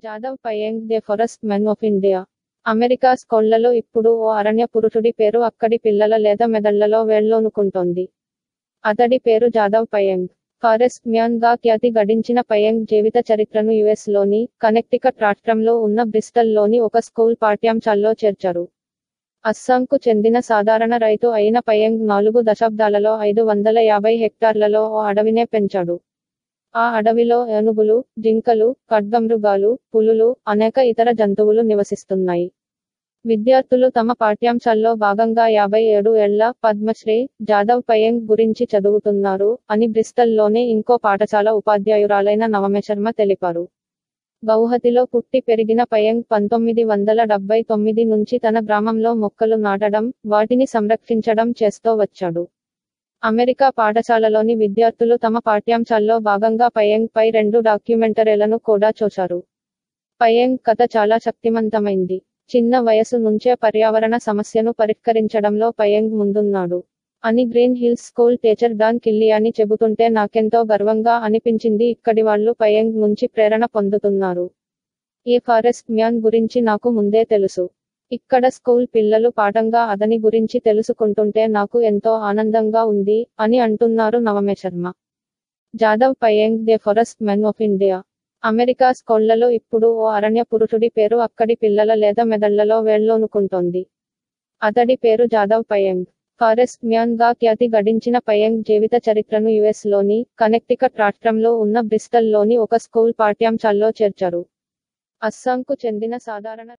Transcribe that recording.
Jadhav Payeng the forest men of India America స్కౌళ్లలో ఇప్పుడు ఓ అరణ్య పురుషుడి పేరు అక్కడి పిల్లల లేదా మెదళ్లలో వేళ్లోనుకుంటోంది అతడి పేరు జాదవ్ పయంగ్ ఫారెస్ట్ మ్యాన్ గా ఖ్యాతి గడించిన పయంగ్ జీవిత చరిత్రను యుఎస్ లోని కనెక్టికట్ రాష్ట్రంలో ఉన్న బ్రిస్టల్ లోని ఒక స్కూల్ పాఠ్యాంశాల్లో చేర్చారు అస్సాంకు చెందిన సాధారణ రైతు అయిన పయంగ్ నాలుగు దశాబ్దాలలో ఐదు వందల యాభై హెక్టార్లలో ఓ అడవినే పెంచాడు ఆ అడవిలో ఏనుగులు జింకలు ఖడ్గమృగాలు పులులు అనేక ఇతర జంతువులు నివసిస్తున్నాయి విద్యార్థులు తమ పాఠ్యాంశాల్లో భాగంగా యాభై ఏడు ఏళ్ల పద్మశ్రీ జాదవ్ పయంగ్ గురించి చదువుతున్నారు అని బ్రిస్టల్లోనే ఇంకో పాఠశాల ఉపాధ్యాయురాలైన నవమే శర్మ తెలిపారు గౌహతిలో పుట్టి పెరిగిన పయంగ్ పంతొమ్మిది వందల డెబ్బై తొమ్మిది నుంచి తన గ్రామంలో మొక్కలు నాటడం వాటిని సంరక్షించడం చేస్తూ వచ్చాడు అమెరికా పాఠశాలలోని విద్యార్థులు తమ పాఠ్యాంశాల్లో భాగంగా పయంగ్ పై రెండు డాక్యుమెంటరీలను కూడా చూశారు పయంగ్ కథ చాలా శక్తివంతమైంది చిన్న వయసు నుంచే పర్యావరణ సమస్యను పరిష్కరించడంలో పయంగ్ ముందున్నాడు అని green hills school teacher Don కిల్లియాని చెబుతుంటే నాకెంతో గర్వంగా అనిపించింది ఇక్కడి వాళ్ళు పయంగ్ నుంచి ప్రేరణ పొందుతున్నారు ఈ ఫారెస్ట్ మ్యాన్ గురించి నాకు ముందే తెలుసు ఇక్కడ స్కూల్ పిల్లలు పాఠంగా అతని గురించి తెలుసుకుంటుంటే నాకు ఎంతో ఆనందంగా ఉంది అని అంటున్నారు నవమే Sharma Jadav Payeng the forest men of India America స్కౌళ్లలో ఇప్పుడు ఓ అరణ్య పురుషుడి పేరు అక్కడి పిల్లల లేదా మెదళ్లలో వేళ్లోనుకుంటోంది అతడి పేరు జాదవ్ పయంగ్ ఫారెస్ట్ మ్యాన్ గా ఖ్యాతి గడించిన పయంగ్ జీవిత చరిత్రను యుఎస్ లోని కనెక్టికట్ రాష్ట్రంలో ఉన్న బ్రిస్టల్ లోని ఒక స్కూల్ పాఠ్యాంశాల్లో చేర్చారు అస్సాంకు చెందిన సాధారణ